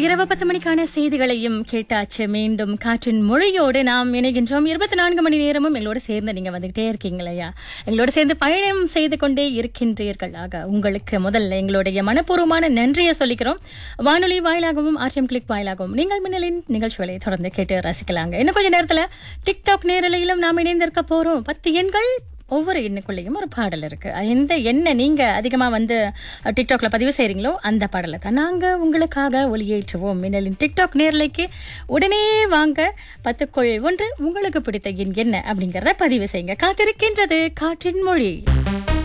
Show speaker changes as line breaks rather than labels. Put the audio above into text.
இரவு பத்து மணிக்கான செய்திகளையும் கேட்டாச்சு மீண்டும் காற்றின் மொழியோடு நாம் இணைகின்றோம் இருபத்தி நான்கு மணி நேரமும் எங்களோட சேர்ந்து நீங்க வந்துகிட்டே இருக்கீங்களையா எங்களோட சேர்ந்து பயணம் செய்து கொண்டே இருக்கின்றீர்கள் ஆக உங்களுக்கு முதல்ல எங்களுடைய மனப்பூர்வமான நன்றியை சொல்லிக்கிறோம் வானொலி வாயிலாகவும் ஆர்டிஎம் கிளிக் வாயிலாகவும் நீங்கள் மின்னலின் நிகழ்ச்சிகளை தொடர்ந்து கேட்டு ரசிக்கலாங்க இன்னும் கொஞ்ச நேரத்துல டிக்டாக் நேரலையிலும் நாம் இணைந்திருக்க போறோம் பத்து எண்கள் ஒவ்வொரு எண்ணுக்குள்ளேயும் ஒரு பாடல் இருக்கு எந்த எண்ணை நீங்க அதிகமா வந்து டிக்டாக்ல பதிவு செய்றீங்களோ அந்த பாடலை தான் நாங்க உங்களுக்காக ஒளியேற்றுவோம் மின்னலின் டிக்டாக் நேரலைக்கு உடனே வாங்க பத்துக்குள் ஒன்று உங்களுக்கு பிடித்த எண் என்ன அப்படிங்கறத பதிவு செய்யுங்க காத்திருக்கின்றது காற்றின் மொழி